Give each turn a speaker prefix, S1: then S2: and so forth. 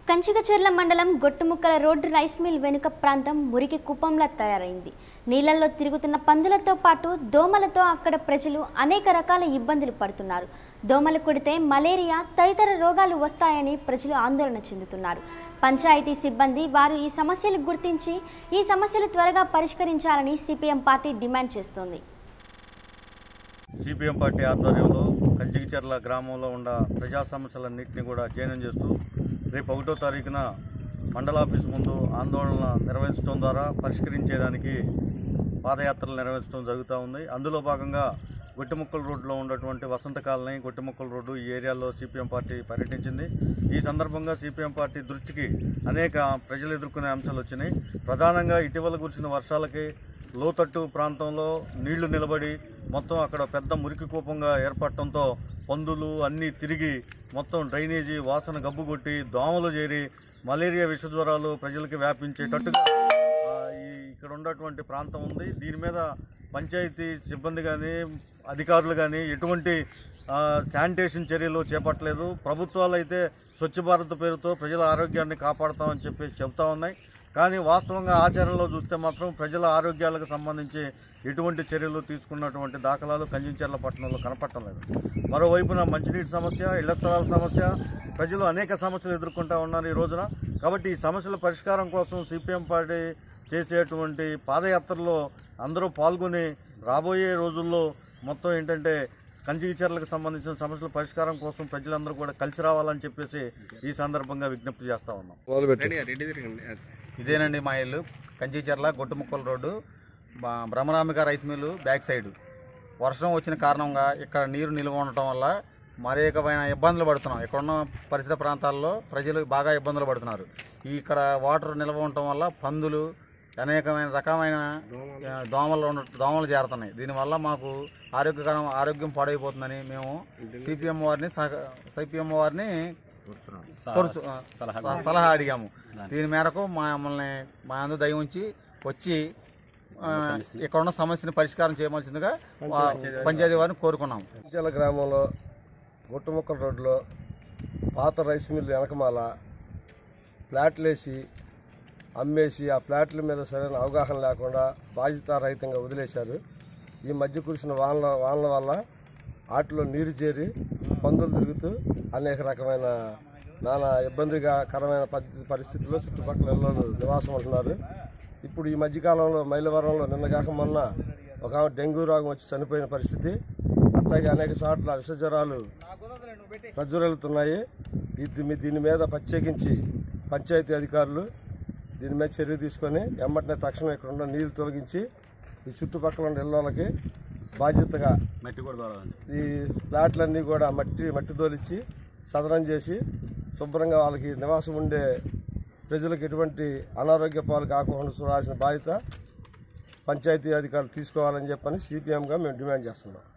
S1: కంచికచెర్ల మండలం గొట్టుముక్కల road rice mill వెనుక ప్రాంతం మురికి కుప్పంలా తయారైంది నీళ్లలో తిరుగుతున్న పందులతో పాటు దోమలతో అక్కడ ప్రజలు అనేక రకాల ఇబ్బందులు పడుతున్నారు దోమలు కుడితే మలేరియా తదితర రోగాలు వస్తాయని ప్రజలు ఆందోళన చెందుతున్నారు పంచాయతీ సిబ్బంది వారు ఈ సమస్యలు గుర్తించి ఈ సమస్యలు త్వరగా పరిష్కరించాలని సిపిఎం పార్టీ డిమాండ్ చేస్తోంది
S2: సిపిఎం పార్టీ ఆధ్వర్యంలో కంచికిచెర్ల గ్రామంలో ఉన్న ప్రజా సమస్యలన్నింటినీ కూడా అధ్యయనం చేస్తూ రేపు ఒకటో తారీఖున మండలాఫీస్ ముందు ఆందోళన నిర్వహించడం ద్వారా పరిష్కరించేదానికి పాదయాత్రలు నిర్వహించడం జరుగుతూ ఉంది అందులో భాగంగా గొట్టిముక్కల రోడ్లో ఉన్నటువంటి వసంత కాలనీ గొట్టిముక్కల రోడ్డు ఈ ఏరియాలో సిపిఎం పార్టీ పర్యటించింది ఈ సందర్భంగా సిపిఎం పార్టీ దృష్టికి అనేక ప్రజలు ఎదుర్కొనే అంశాలు వచ్చినాయి ప్రధానంగా ఇటీవల కురిసిన వర్షాలకి లోతట్టు ప్రాంతంలో నీళ్లు నిలబడి మొత్తం అక్కడ పెద్ద మురికి కూపంగా ఏర్పడటంతో పందులు అన్నీ తిరిగి మొత్తం డ్రైనేజీ వాసన గబ్బు కొట్టి దోమలు చేరి మలేరియా విషజ్వరాలు ప్రజలకి వ్యాపించేటట్టుగా ఆ, ఈ ఇక్కడ ఉన్నటువంటి ప్రాంతం ఉంది దీని మీద పంచాయతీ సిబ్బంది కానీ అధికారులు కానీ ఎటువంటి ఆ, శానిటేషన్ చర్యలు చేపట్టలేదు ప్రభుత్వాలు అయితే స్వచ్ఛ భారత్ పేరుతో ప్రజల ఆరోగ్యాన్ని కాపాడుతామని చెప్పి చెప్తా ఉన్నాయి కానీ వాస్తవంగా ఆచరణలో చూస్తే మాత్రం ప్రజల ఆరోగ్యాలకు సంబంధించి ఎటువంటి చర్యలు తీసుకున్నటువంటి దాఖలాలు కంచించర్ల పట్టణంలో కనపడటం లేదు మరోవైపున మంచినీటి సమస్య ఇళ్ల స్థలాల సమస్య ప్రజలు అనేక సమస్యలు ఎదుర్కొంటా ఉన్నారు ఈ రోజున కాబట్టి ఈ సమస్యల పరిష్కారం కోసం సిపిఎం పార్టీ చేసేటువంటి పాదయాత్రలో అందరూ పాల్గొని రాబోయే రోజుల్లో మొత్తం ఏంటంటే కంచికిచర్లకు సంబంధించిన సమస్యల పరిష్కారం కోసం ప్రజలందరూ కూడా కలిసి రావాలని చెప్పేసి ఈ సందర్భంగా విజ్ఞప్తి చేస్తా ఉన్నాం
S3: ఇదేనండి మా ఇల్లు కంచిచర్ల గొట్టుముక్కల రోడ్డు బా- Brahmarambika rice mill back side వర్షం వచ్చిన కారణంగా ఇక్కడ నీరు నిల్వ ఉండటం వల్ల మరేకమైన ఇబ్బందులు పడుతున్నాం ఇక్కడ ఉన్న పరిసర ప్రాంతాల్లో ప్రజలు బాగా ఇబ్బందులు పడుతున్నారు ఈ ఇక్కడ వాటర్ నిల్వ ఉండటం వల్ల పందులు అనేకమైన రకమైన ఆ, దోమలు ఉండ దోమలు చేరుతున్నాయి దీనివల్ల మాకు ఆరోగ్యకరం ఆరోగ్యం పాడైపోతుందని మేము సిపిఎం వారిని సిపిఎం వారిని కోరుచు- ఆ, స- సలహా అడిగాము దీని మేరకు మా మమ్మల్ని మా అందు దయ ఉంచి వచ్చి ఆ, ఇక్కడ ఉన్న సమస్యని పరిష్కారం చేయవలసిందిగా వా- పంచాయతీ వారిని కోరుకున్నాము
S4: చించాల గ్రామంలో గుట్టముక్కల రోడ్లో పాత రైస్ మిల్లు వెనకమాల ప్లాట్లేసి అమ్మేసి ఆ ప్లాట్ల మీద సరైన అవగాహన లేకుండా బాధ్యతారహితంగా వదిలేశారు ఈ మధ్య కురిసిన వానల వానల వల్ల వాటిలో నీరు చేరి పందులు తిరుగుతూ అనేక రకమైన నానా ఇబ్బందిగా కరమైన పరిస్థితి పరిస్థితుల్లో చుట్టుపక్కల ఇళ్ళు నివాసం ఉంటున్నారు ఇప్పుడు ఈ మధ్యకాలంలో మైలవరంలో నిన్నగాక మొన్న ఒక ఆమె డెంగ్యూ రోగం వచ్చి చనిపోయిన పరిస్థితి అట్లాగే అనేక చోట్ల విషజ్వరాలు ప్రజ్వరులుతున్నాయి ఇది దీని మీద ప్రత్యేకించి పంచాయతీ అధికారులు దీని మీద చర్య తీసుకొని ఎమ్మటనే తక్షణం ఇక్కడ ఉన్న నీళ్లు తొలగించి ఈ చుట్టుపక్కల ఉన్న ఇళ్ళకి బాధ్యతగా
S2: మట్టి కూడా
S4: ఈ ప్లాట్లన్నీ కూడా మట్టి మట్టి తోలిచ్చి సదనం చేసి శుభ్రంగా వాళ్ళకి నివాసం ఉండే ప్రజలకు ఎటువంటి అనారోగ్య పాలు కాకుండా చూడాల్సిన బాధ్యత పంచాయతీ అధికారులు తీసుకోవాలని చెప్పని సిపిఎంగా మేము డిమాండ్ చేస్తున్నాం